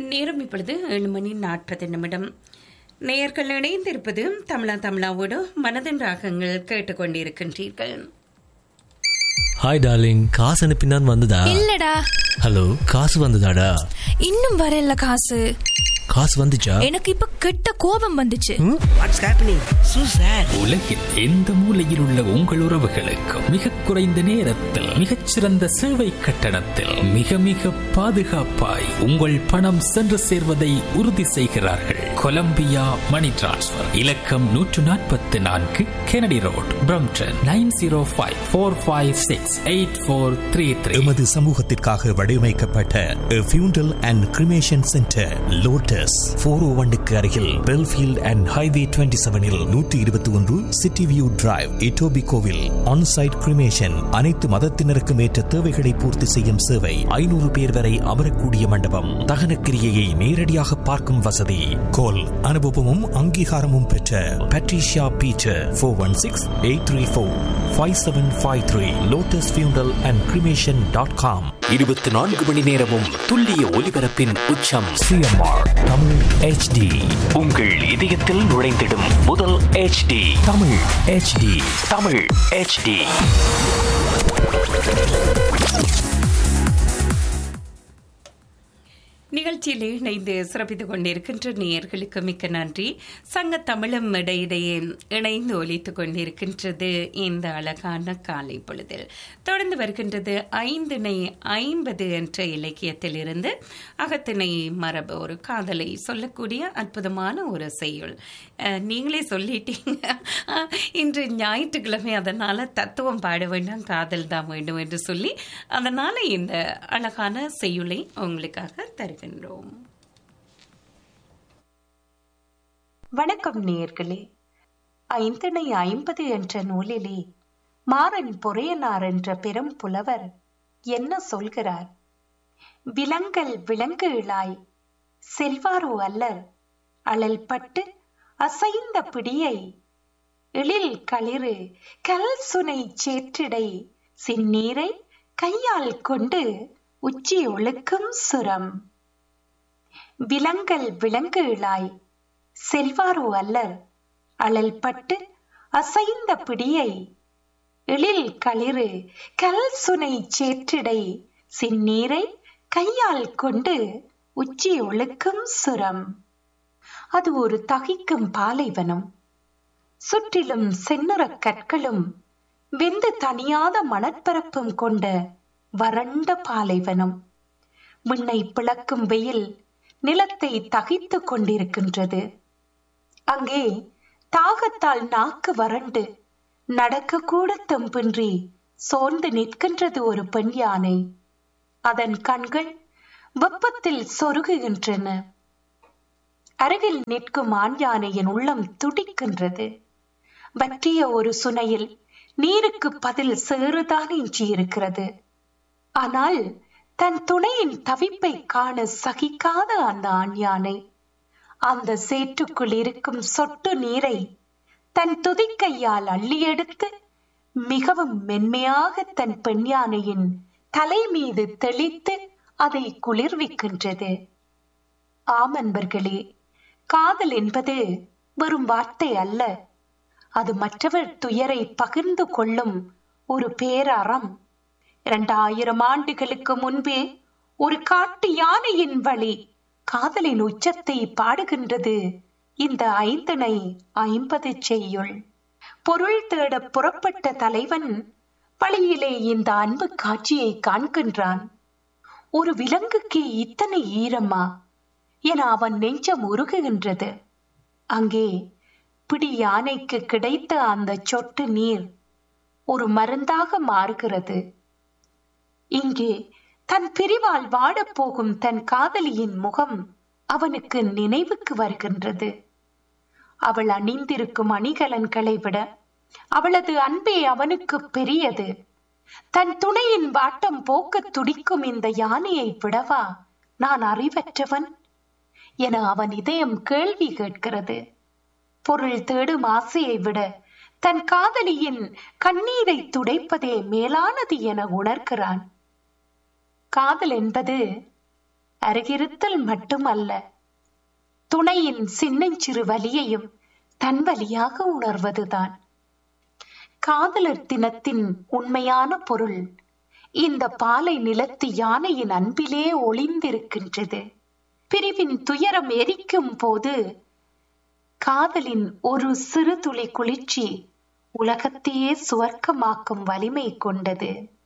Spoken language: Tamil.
நேரம் இப்பொழுது ஏழு மணி நாற்பது நிமிடம் நேயர்கள் இணைந்திருப்பது தமிழா தமிழாவோடு மனதின் ராகங்கள் கேட்டுக்கொண்டிருக்கின்றீர்கள் ஹாய் டார்லிங் காசு அனுப்பினான் வந்ததா இல்லடா ஹலோ காசு வந்ததாடா இன்னும் வரல காசு காசு வந்துச்சா எனக்கு இப்ப கெட்ட கோபம் வந்துச்சு வாட்ஸ் ஹேப்பனிங் சூ சார் உலகில் எந்த மூலையில் உள்ள உங்கள் உறவுகளுக்கும் மிக குறைந்த நேரத்தில் மிகச்சிறந்த சேவை கட்டணத்தில் மிக மிக பாதுகாப்பாய் உங்கள் பணம் சென்று சேர்வதை உறுதி செய்கிறார்கள் கொலம்பியா மணி டிரான்ஸ்ஃபர் இலக்கம் நூற்று நாற்பத்தி நான்கு Kennedy road Brampton nine zero five four five six eight four three three எமது சமூகத்திற்காக வடிவமைக்கப்பட்ட funeral and cremation centre Lotus four O ஒன்னுக்கு அருகில் பெல்ஃபீல்ட் அண்ட் ஹைவே டுவெண்ட்டி செவனில் நூற்றி இருபத்தி ஒன்று சிட்டி வியூ டிரைவ் இட்டோபி கோவில் ஆன்சைட் கிரிமேஷன் அனைத்து மதத்தினருக்கும் ஏற்ற தேவைகளை பூர்த்தி செய்யும் சேவை ஐநூறு பேர் வரை அமரக்கூடிய மண்டபம் தகனக்கிரியையை நேரடியாக பார்க்கும் வசதி கோல் அனுபவமும் அங்கீகாரமும் பெற்ற Patricia Peter four one six eight three four five seven five three Lotus funeral and cremation dot com இருபத்தி நான்கு மணி நேரமும் துல்லிய ஒலிபரப்பின் உச்சம் சிஎம்ஆர் தமிழ் ஹெச்டி உங்கள் இதயத்தில் நுழைந்திடும் முதல் HD Tamil HD Tamil HD நிகழ்ச்சியில் இணைந்து சிறப்பித்துக் கொண்டிருக்கின்ற நேயர்களுக்கு மிக்க நன்றி சங்க தமிழும் இடையிடையே இணைந்து ஒலித்துக் கொண்டிருக்கின்றது இந்த அழகான காலை பொழுதில் தொடர்ந்து வருகின்றது ஐந்திணை ஐம்பது என்ற இலக்கியத்திலிருந்து அகத்திணை மரபு ஒரு காதலை சொல்லக்கூடிய அற்புதமான ஒரு செய்யுள் அஹ், நீங்களே சொல்லிட்டீங்க அஹ், இன்று ஞாயிற்றுக்கிழமை அதனால தத்துவம் பாட வேண்டாம் காதல் தான் வேண்டும் என்று சொல்லி அதனால இந்த அழகான செய்யுளை உங்களுக்காக தருகின்றோம் வணக்கம் நேயர்களே ஐந்தனை ஐம்பது என்ற நூலிலே மாறன் பொறையனார் என்ற பெரும் புலவர் என்ன சொல்கிறார் விலங்கல் விலங்கு இழாய் செல்வாரோ அல்லர் அழல் பட்டு அசைந்த பிடியை எழில் களிறு கல் சுனை சேற்றிடை சின்னீரை கையால் கொண்டு உச்சி ஒழுக்கும் சுரம் விலங்கல் விலங்கு இழாய் செல்வாரோ அல்லர் அழல் பட்டு அசைந்த பிடியை எழில் களிறு கல் சுனை சேற்றிடை சின்னீரை கையால் கொண்டு உச்சி ஒழுக்கும் சுரம் அது ஒரு தகிக்கும் பாலைவனம் சுற்றிலும் செந்நிறக் கற்களும் வெந்து தணியாத மணற்பரப்பும் கொண்ட வறண்ட பாலைவனம் விண்ணை பிளக்கும் வெயில் நிலத்தை தகித்துக் கொண்டிருக்கின்றது அங்கே தாகத்தால் நாக்கு வறண்டு நடக்க கூட தெம்பின்றி சோர்ந்து நிற்கின்றது ஒரு பெண் யானை அதன் கண்கள் வெப்பத்தில் சொருகுகின்றன அருகில் நிற்கும் ஆண் யானையின் உள்ளம் துடிக்கின்றது வற்றிய ஒரு சுனையில் நீருக்கு பதில் சேறுதான் எஞ்சியிருக்கிறது ஆனால் தன் துணையின் தவிப்பை காண சகிக்காத அந்த ஆண் யானை அந்த சேற்றுக்குள் இருக்கும் சொட்டு நீரை தன் துதிக்கையால் அள்ளி எடுத்து மிகவும் மென்மையாக தன் பெண் யானையின் தலை மீது தெளித்து அதை குளிர்விக்கின்றது ஆமன்பர்களே காதல் என்பது வெறும் வார்த்தை அல்ல அது மற்றவர் துயரை பகிர்ந்து கொள்ளும் ஒரு பேரறம் இரண்டாயிரம் ஆண்டுகளுக்கு முன்பே ஒரு காட்டு யானையின் வழி காதலின் உச்சத்தை பாடுகின்றது இந்த ஐந்தனை ஐம்பது செய்யுள் பொருள் தேட புறப்பட்ட தலைவன் வழியிலே இந்த அன்பு காட்சியை காண்கின்றான் ஒரு விலங்குக்கு இத்தனை ஈரமா என அவன் நெஞ்சம் உருகுகின்றது அங்கே பிடி யானைக்கு கிடைத்த அந்த சொட்டு நீர் ஒரு மருந்தாக மாறுகிறது இங்கே தன் பிரிவால் வாடப்போகும் தன் காதலியின் முகம் அவனுக்கு நினைவுக்கு வருகின்றது அவள் அணிந்திருக்கும் அணிகலன்களை விட அவளது அன்பே அவனுக்கு பெரியது தன் துணையின் வாட்டம் போக்க துடிக்கும் இந்த யானையை விடவா நான் அறிவற்றவன் என அவன் இதயம் கேள்வி கேட்கிறது பொருள் தேடும் ஆசையை விட தன் காதலியின் கண்ணீரை துடைப்பதே மேலானது என உணர்கிறான் காதல் என்பது அருகிருத்தல் மட்டுமல்ல துணையின் சின்னஞ்சிறு வலியையும் தன் வலியாக உணர்வதுதான் காதலர் தினத்தின் உண்மையான பொருள் இந்த பாலை நிலத்து யானையின் அன்பிலே ஒளிந்திருக்கின்றது பிரிவின் துயரம் எரிக்கும் போது காதலின் ஒரு சிறு துளி குளிர்ச்சி உலகத்தையே சுவர்க்கமாக்கும் வலிமை கொண்டது